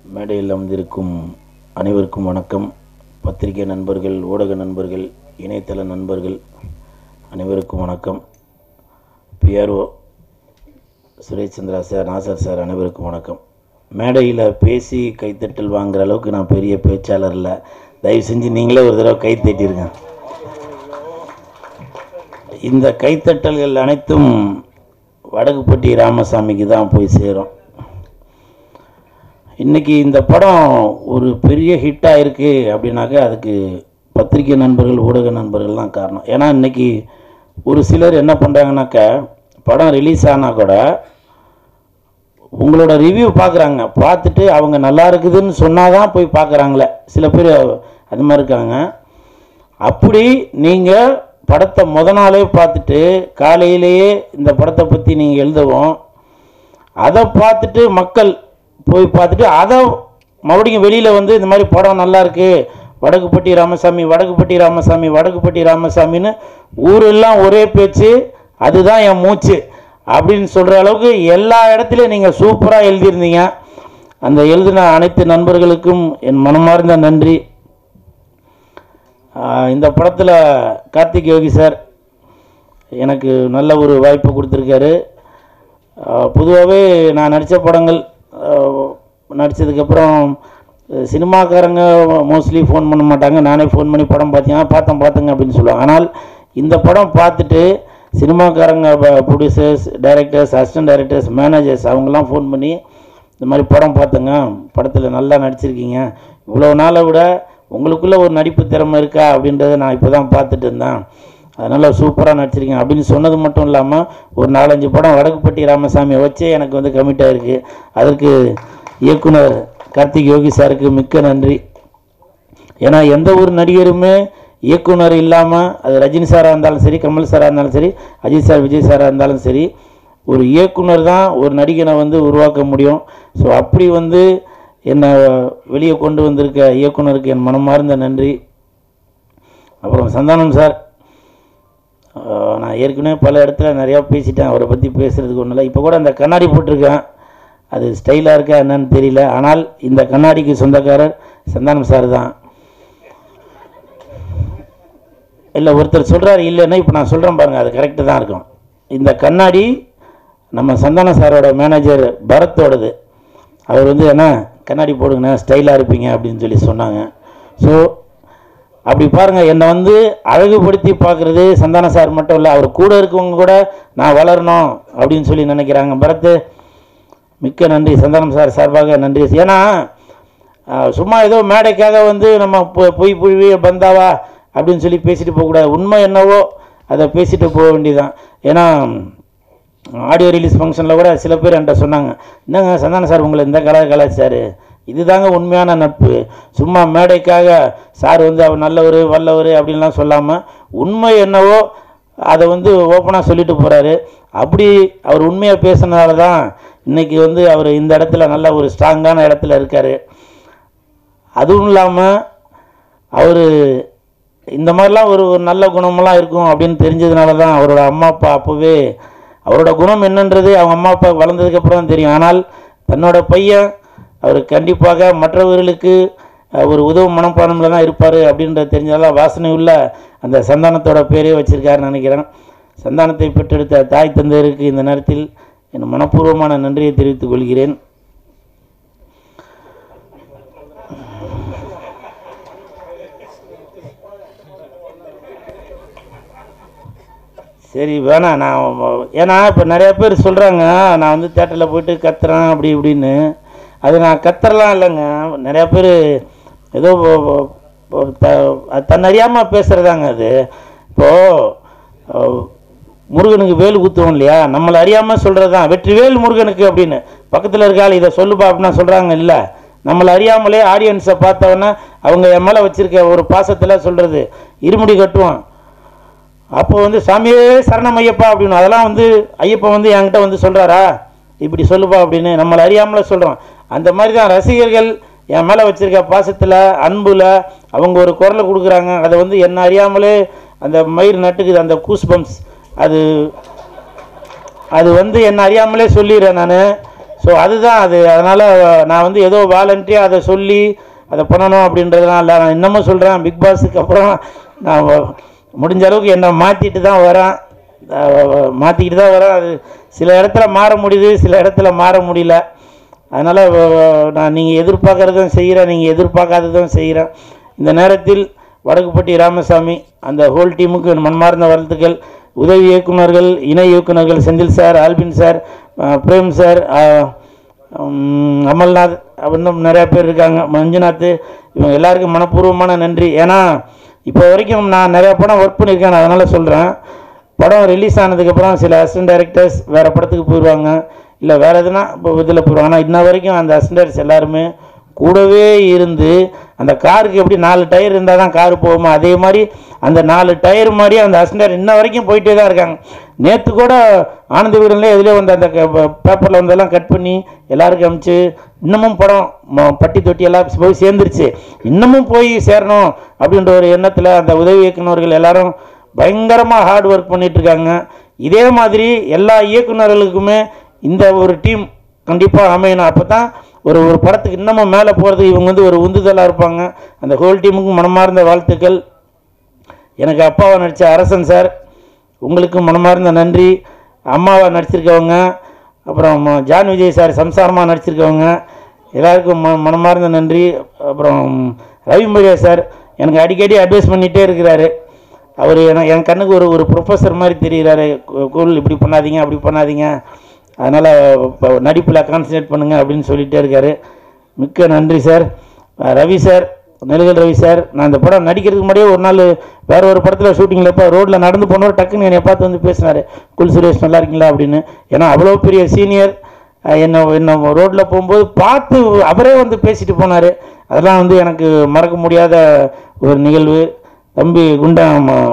மேடையில் அமர்ந்திருக்கும் அனைவருக்கும் வணக்கம் பத்திரிகை நண்பர்கள் ஊடக நண்பர்கள் இணையதள நண்பர்கள் அனைவருக்கும் வணக்கம் PRO Suresh Chandra sir Nasser sir அனைவருக்கும் வணக்கம் மேடையில் பேசி கைத்தட்டல் வாங்குற அளவுக்கு நான் பெரிய பேச்சாளர் இல்லை தயவு செஞ்சு நீங்களே ஒரு தடவை கை தட்டிருங்க இந்த கைத்தட்டல்கள் அனைத்தும் வடகுப்பட்டி ராமசாமிக்கு தான் போய் சேரும் இன்றைக்கி இந்த படம் ஒரு பெரிய ஹிட்டாக இருக்குது அப்படின்னாக்கா அதுக்கு பத்திரிகை நண்பர்கள் ஊடக நண்பர்கள் தான் காரணம் ஏன்னா இன்றைக்கி ஒரு சிலர் என்ன பண்ணுறாங்கனாக்கா படம் ரிலீஸ் ஆனால் கூட உங்களோட ரிவ்யூ பார்க்குறாங்க பார்த்துட்டு அவங்க நல்லா இருக்குதுன்னு சொன்னால் தான் போய் பார்க்குறாங்களே சில பேர் அது மாதிரி இருக்காங்க அப்படி நீங்கள் படத்தை முத நாளே பார்த்துட்டு காலையிலேயே இந்த படத்தை பற்றி நீங்கள் எழுதவும் அதை பார்த்துட்டு மக்கள் போய் பார்த்துட்டு அதை மறுபடியும் வெளியில் வந்து இந்த மாதிரி படம் நல்லா இருக்கு வடக்குப்பட்டி ராமசாமி வடக்குப்பட்டி ராமசாமி வடக்குப்பட்டி ராமசாமின்னு ஊரெல்லாம் ஒரே பேச்சு அதுதான் என் மூச்சு அப்படின்னு சொல்கிற அளவுக்கு எல்லா இடத்துலையும் நீங்கள் சூப்பராக எழுதியிருந்தீங்க அந்த எழுதின அனைத்து நண்பர்களுக்கும் என் மனமார்ந்த நன்றி ஆஹ் இந்த படத்தில் கார்த்திக் யோகி சார் எனக்கு நல்ல ஒரு வாய்ப்பு கொடுத்துருக்காரு பொதுவாகவே நான் நடித்த படங்கள் நடித்ததுக்கப்புறம் சினிமாக்காரங்க மோஸ்ட்லி ஃபோன் பண்ண மாட்டாங்க நானே ஃபோன் பண்ணி படம் பார்த்தீங்கன்னா பார்த்தேன் பார்த்துங்க அப்படின்னு சொல்லுவாங்க ஆனால் இந்த படம் பார்த்துட்டு சினிமாக்காரங்க producers directors assistant directors managers அவங்கெல்லாம் ஃபோன் பண்ணி இந்த மாதிரி படம் பார்த்தேங்க படத்தில் நல்லா நடிச்சிருக்கீங்க இவ்வளோ நாளை விட உங்களுக்குள்ள ஒரு நடிப்பு திறமை இருக்கா அப்படின்றத நான் இப்போ தான் பார்த்துட்டு இருந்தேன் அதனால் சூப்பராக நடிச்சிருக்கீங்க அப்படின்னு சொன்னது மட்டும் இல்லாமல் ஒரு நாலஞ்சு படம் வடக்குப்பட்டி ராமசாமியை வச்சே எனக்கு வந்து கமிட் ஆகிருக்கு அதற்கு இயக்குனர் கார்த்திக் யோகி சாருக்கு மிக்க நன்றி ஏன்னா எந்த ஒரு நடிகருமே இயக்குனர் இல்லாமல் அது ரஜினி சாராக இருந்தாலும் சரி கமல் சாராக இருந்தாலும் சரி அஜித் சார் விஜய் சாராக இருந்தாலும் சரி ஒரு இயக்குனர் தான் ஒரு நடிகனை வந்து உருவாக்க முடியும் ஸோ அப்படி வந்து என்னை வெளியே கொண்டு வந்திருக்க இயக்குனருக்கு என் மனமார்ந்த நன்றி அப்புறம் சந்தானம் சார் ஆஹ் நான் ஏற்கனவே பல இடத்துல நிறையா பேசிட்டேன் அவரை பற்றி பேசுகிறதுக்கு ஒன்றும் இல்லை இப்போ கூட அந்த கண்ணாடி போட்டிருக்கேன் அது ஸ்டைலாக இருக்கா என்னன்னு தெரியல ஆனால் இந்த கண்ணாடிக்கு சொந்தக்காரர் சந்தானம் சார் தான் இல்லை ஒருத்தர் சொல்கிறாரு இல்லைன்னா இப்போ நான் சொல்கிறேன் பாருங்கள் அது கரெக்டு தான் இருக்கும் இந்த கண்ணாடி நம்ம சந்தானம் சாரோட மேனேஜர் பரத்தோடது அவர் வந்து என்ன கண்ணாடி போடுங்கண்ணே ஸ்டைலாக இருப்பீங்க அப்படின்னு சொல்லி சொன்னாங்க ஸோ அப்படி பாருங்கள் என்னை வந்து அழகுபடுத்தி பார்க்குறது சந்தான சார் மட்டும் இல்லை அவர் கூட இருக்கவங்க கூட நான் வளரணும் அப்படின்னு சொல்லி நினைக்கிறாங்க பரத் மிக்க நன்றி சந்தானம் சார் சார்பாக நன்றி ஏன்னா ஆஹ், சும்மா ஏதோ மேடைக்காக வந்து நம்ம பொ- பொய் புழுவி பந்தாவா அப்படின்னு சொல்லி பேசிட்டு போகக்கூடாது உண்மை என்னவோ அதை பேசிட்டு போக வேண்டியதுதான் ஏன்னா ஆடியோ ரிலீஸ் ஃபங்க்ஷனில் கூட சில பேர் என்கிட்ட சொன்னாங்க என்னங்க சந்தான சார் உங்களை இந்த கலா கலாச்சாரு இதுதாங்க உண்மையான நட்பு சும்மா மேடைக்காக சார் வந்து அவர் நல்லவர் வல்லவர் அப்படின்லாம் சொல்லாமல் உண்மை என்னவோ அதை வந்து ஓப்பனாக சொல்லிட்டு போகிறாரு அப்படி அவர் உண்மையாக பேசுனதால தான் இன்றைக்கி வந்து அவர் இந்த இடத்துல நல்ல ஒரு ஸ்ட்ராங்கான இடத்துல இருக்கார் அதுவும் இல்லாமல் அவர் இந்த மாதிரிலாம் ஒரு ஒரு நல்ல குணமெல்லாம் இருக்கும் அப்படின்னு தெரிஞ்சதுனால தான் அவரோட அம்மா அப்பா அப்போவே அவரோட குணம் என்னன்றது அவங்க அம்மா அப்பா வளர்ந்ததுக்கப்புறம் தான் தெரியும் ஆனால் தன்னோட பையன் அவர் கண்டிப்பாக மற்றவர்களுக்கு அஹ், ஒரு உதவும் மனப்பான்மையில் தான் இருப்பார் அப்படின்றது தெரிஞ்சதால வாசனை உள்ள அந்த சந்தானத்தோட பேரே வச்சிருக்காருன்னு நினைக்கிறேன் சந்தானத்தை பெற்றெடுத்த தாய் தந்தையருக்கு இந்த நேரத்தில் என் மனப்பூர்வமான நன்றியை தெரிவித்துக் கொள்கிறேன் சரி வேணாம் நான் ஏன்னா இப்போ நிறைய பேர் சொல்கிறாங்க நான் வந்து தேட்டரில் போயிட்டு கத்துறேன் அப்படி இப்படின்னு அது நான் கத்துறலாம் இல்லைங்க நிறையா பேர் ஏதோ ஒ- ஒ- த- அது தன்னறியாமல் பேசுகிறதாங்க அது இப்போது முருகனுக்கு வேல் ஊற்றுவோம் இல்லையா நம்மளை அறியாமல் சொல்கிறது தான் வெற்றிவேல் முருகனுக்கு அப்படின்னு பக்கத்தில் இருக்க ஆள் இதை சொல்லுப்பா அப்படின்னா சொல்கிறாங்க இல்லை நம்மளை அறியாமலே ஆடியன்ஸை பார்த்தவொன்னே அவங்க என் மேலே வச்சுருக்க ஒரு பாசத்தில் சொல்கிறது இருமுடி கட்டுவான் அப்போ வந்து சாமியே சரணம் ஐயப்பா அப்படின்னு அதெல்லாம் வந்து ஐயப்பன் வந்து என்கிட்ட வந்து சொல்கிறாரா இப்படி சொல்லுப்பா அப்படின்னு நம்மளை அறியாமலே சொல்கிறோம் அந்த மாதிரி தான் ரசிகர்கள் என் மேலே வச்சிருக்க பாசத்தில் அன்புல அவங்க ஒரு குரலை கொடுக்குறாங்க அதை வந்து என்ன அறியாமலே அந்த மயிர் நட்டுக்குது அந்த கூஸ் பம்ப்ஸ் அது அது வந்து என்ன அறியாமலே சொல்லிடுறேன் நான் ஸோ அதுதான் அது அதனால் நான் வந்து ஏதோ வாலண்டியாக அதை சொல்லி அதை பண்ணணும் அப்படின்றதுலாம் இல்லை நான் இன்னமும் சொல்கிறேன் பிக் பாஸுக்கு அப்புறம் நான் வ- முடிஞ்ச அளவுக்கு என்னை மாற்றிட்டு தான் வரேன் அஹ் மாற்றிக்கிட்டு தான் வரேன் அது சில இடத்துல மாற முடியுது சில இடத்துல மாற முடியல அதனால் நான் நீங்கள் எதிர்பார்க்குறதும் செய்கிறேன் நீங்கள் எதிர்பார்க்காததும் செய்கிறேன் இந்த நேரத்தில் வடக்குப்பட்டி ராமசாமி அந்த ஹோல் டீமுக்கு என் மன்மார்ந்த வாழ்த்துக்கள் உதவி இயக்குனர்கள் இணை இயக்குனர்கள் செந்தில் சார் ஆல்பின் சார் அஹ் பிரேம் சார் அஹ் உம், அமல்நாத் இன்னும் நிறையா பேர் இருக்காங்க மஞ்சுநாத் இவங்க எல்லாருக்கும் மனப்பூர்வமான நன்றி ஏன்னா இப்போ வரைக்கும் நான் நிறையா படம் ஒர்க் பண்ணியிருக்கேன் நான் அதனால் சொல்கிறேன் படம் ரிலீஸ் ஆனதுக்கப்புறம் சில அசிஸ்டன்ட் டைரக்டர்ஸ் வேறு படத்துக்கு போயிடுவாங்க இல்லை வேறு எதுனா இப்போ இதில் போயிடுவாங்க ஆனால் இன்ன வரைக்கும் அந்த அசிஸ்டன்ட்ஸ் எல்லாருமே கூடவே இருந்து அந்த காருக்கு எப்படி நாலு டயர் இருந்தால் தான் கார் போகுமா அதே மாதிரி அந்த நாலு டயர் மாதிரி அந்த அசிஸ்டன்ட் இன்ன வரைக்கும் போயிட்டே தான் இருக்காங்க நேற்று கூட ஆனந்த வீரன்லேயே எதுலேயே வந்து அந்த பேப்பரில் வந்தெல்லாம் கட் பண்ணி எல்லாருக்கும் அனுப்பிச்சு இன்னமும் படம் ம- பட்டி தொட்டி எல்லாம் போய் சேர்ந்துருச்சு இன்னமும் போய் சேரணும் அப்படின்ற ஒரு எண்ணத்தில் அந்த உதவி இயக்குனர்கள் எல்லாரும் பயங்கரமாக ஹார்ட் ஒர்க் பண்ணிட்டு இருக்காங்க இதே மாதிரி எல்லா இயக்குனர்களுக்குமே இந்த ஒரு டீம் கண்டிப்பாக அமையணும் அப்போ தான் ஒரு ஒரு படத்துக்கு இன்னமும் மேலே போகிறதுக்கு இவங்க வந்து ஒரு உந்துதலாக இருப்பாங்க அந்த ஹோல் டீமுக்கு மனமார்ந்த வாழ்த்துக்கள் எனக்கு அப்பாவை நடித்த அரசன் சார் உங்களுக்கு மனமார்ந்த நன்றி அம்மாவை நடிச்சிருக்கவங்க அப்புறம் ம- ஜான் விஜய் சார் சம்சாரமாக நடிச்சிருக்கவங்க எல்லாருக்கும் ம மனமார்ந்த நன்றி அப்புறம் ரவி மரியா சார் எனக்கு அடிக்கடி அட்வைஸ் பண்ணிகிட்டே இருக்கிறாரு அவர் எனக்கு என் கண்ணுக்கு ஒரு ஒரு ப்ரொஃபஸர் மாதிரி தெரிகிறாரு கூல் இப்படி பண்ணாதீங்க அப்படி பண்ணாதீங்க அதனால் நடிப்பில் கான்சன்ட்ரேட் பண்ணுங்க அப்படின்னு சொல்லிகிட்டே இருக்காரு மிக்க நன்றி சார் அஹ் ரவி சார் நெல்கல் ரவி சார் நான் இந்த படம் நடிக்கிறதுக்கு முன்னாடியே ஒரு நாள் வேற ஒரு படத்தில் ஷூட்டிங்கில் இப்போ ரோட்டில் நடந்து போனவர் டக்குன்னு என்னை பார்த்து வந்து பேசினார் குல் சுரேஷ் நல்லா இருக்கீங்களா அப்படின்னு ஏன்னா அவ்வளோ பெரிய சீனியர் என்னை என்ன ரோட்டில் போகும்போது பார்த்து அவரே வந்து பேசிட்டு போனார் அதெல்லாம் வந்து எனக்கு மறக்க முடியாத ஒரு நிகழ்வு தம்பி குண்டா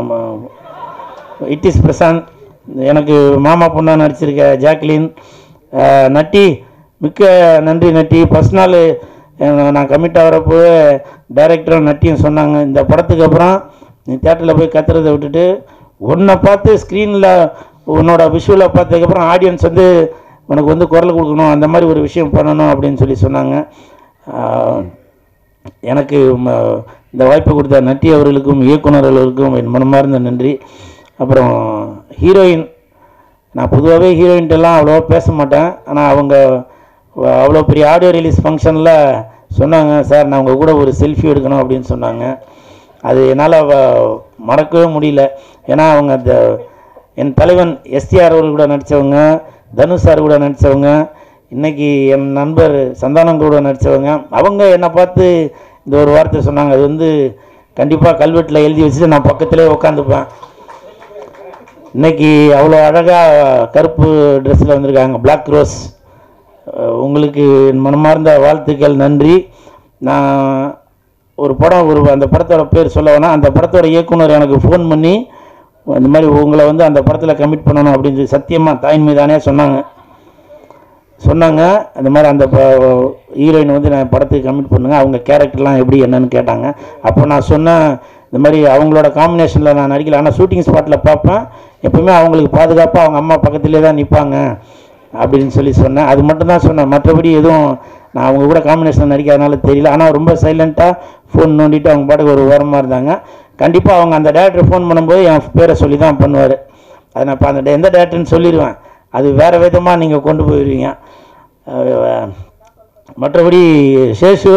இட் இஸ் பிரசாந்த் எனக்கு மாமா பொண்ணா நடிச்சிருக்க ஜாக்லின் அஹ், நட்டி மிக்க நன்றி நட்டி ஃபஸ்ட் நாள் நான் கமிட் ஆகிறப்போ டைரக்டரும் நட்டியும் சொன்னாங்க இந்த படத்துக்கு அப்புறம் நீ தேட்டரில் போய் கத்துறதை விட்டுட்டு உன்னை பார்த்து ஸ்க்ரீனில் உன்னோட விஷுவலை பார்த்ததுக்கப்புறம் ஆடியன்ஸ் வந்து உனக்கு வந்து குரல் கொடுக்கணும் அந்த மாதிரி ஒரு விஷயம் பண்ணணும் அப்படின்னு சொல்லி சொன்னாங்க அஹ், எனக்கு ம- இந்த வாய்ப்பு கொடுத்த நட்டி அவர்களுக்கும் இயக்குனர்களுக்கும் என் மனமார்ந்த நன்றி அப்புறம் ஹீரோயின் நான் பொதுவாகவே ஹீரோயின்ட்டெல்லாம் அவ்வளோவா பேச மாட்டேன் ஆனால் அவங்க வ- அவ்வளோ பெரிய ஆடியோ ரிலீஸ் ஃபங்க்ஷனில் சொன்னாங்க சார் நான் உங்கள் கூட ஒரு செல்ஃபி எடுக்கணும் அப்படின்னு சொன்னாங்க அது என்னால் மறக்கவே முடியல ஏன்னா அவங்க அந்த என் தலைவன் எஸ்டிஆர் அவர்கள் கூட நடித்தவங்க தனுஷ் சார் கூட நடித்தவங்க இன்னைக்கு என் நண்பர் சந்தானம் கூட நடித்தவங்க அவங்க என்னை பார்த்து இந்த ஒரு வார்த்தை சொன்னாங்க அது வந்து கண்டிப்பாக கல்வெட்டில் எழுதி வச்சுட்டு நான் பக்கத்திலே உட்காந்துப்பேன் இன்னைக்கு அவ்வளோ அழகாக கருப்பு ட்ரெஸ்ஸில் வந்திருக்காங்க Black ரோஸ் அஹ் உங்களுக்கு என் மனமார்ந்த வாழ்த்துக்கள் நன்றி நான் ஒரு படம் ஒரு அந்த படத்தோட பேர் சொல்ல வேணாம் அந்த படத்தோட இயக்குனர் எனக்கு ஃபோன் பண்ணி இந்த மாதிரி உங்களை வந்து அந்த படத்தில் கமிட் பண்ணணும் அப்படின்னு சொல்லி சத்தியமாக தாயின் மீதானே சொன்னாங்க சொன்னாங்க அந்த மாதிரி அந்த ஹீரோயின் வந்து நான் படத்துக்கு கமிட் பண்ணுங்க அவங்க கேரக்டர்லாம் எப்படி என்னன்னு கேட்டாங்க அப்போ நான் சொன்னேன் இந்த மாதிரி அவங்களோட காம்பினேஷனில் நான் நடிக்கல ஆனால் ஷூட்டிங் ஸ்பாட்டில் பார்ப்பேன் எப்பவுமே அவங்களுக்கு பாதுகாப்பாக அவங்க அம்மா பக்கத்துலேயே தான் நிற்பாங்க அப்படின்னு சொல்லி சொன்னேன் அது மட்டும் தான் சொன்னேன் மற்றபடி எதுவும் நான் அவங்க கூட காம்பினேஷன் நடிக்காதனால தெரியல ஆனால் ரொம்ப சைலண்ட்டாக ஃபோன் நோண்டிட்டு அவங்க பாட்டுக்கு ஒரு ஓரமாக இருந்தாங்க கண்டிப்பாக அவங்க அந்த டேரக்டர் ஃபோன் பண்ணும்போது என் பேரை சொல்லி தான் பண்ணுவார் அது நான் இப்போ அந்த எந்த டேரக்டர்னு சொல்லிடுவேன் அது வேறு விதமாக நீங்கள் கொண்டு போயிடுவீங்க அஹ் மற்றபடி சேஷு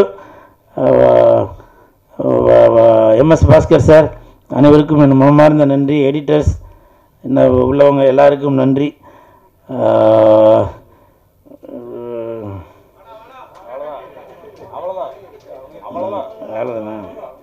எம்எஸ் பாஸ்கர் சார் அனைவருக்கும் என் மனமார்ந்த நன்றி எடிட்டர்ஸ் என்ன உள்ளவங்க எல்லாருக்கும் நன்றி அஹ் அவ்வளோதானா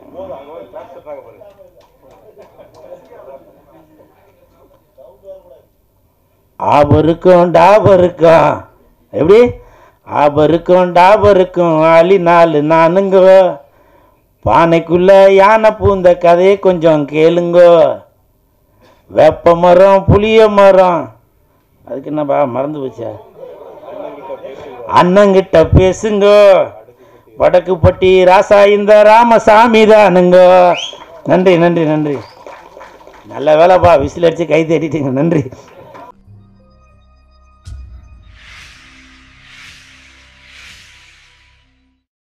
ஆபருக்கும் டாபருக்கும் எப்படி ஆபருக்கும் டாபருக்கும் அலி நாலு நானுங்க பானைக்குள்ள யானை பூந்த கதையை கொஞ்சம் கேளுங்கோ வேப்ப மரம் புளிய மரம் அதுக்கு என்னப்பா மறந்து போச்சா அண்ணங்கிட்ட பேசுங்கோ வடக்குப்பட்டி ராசா இந்த ராமசாமி தானுங்கோ நன்றி நன்றி நன்றி நல்ல வேலைப்பா விசில் அடிச்சு கை தேடிட்டீங்க நன்றி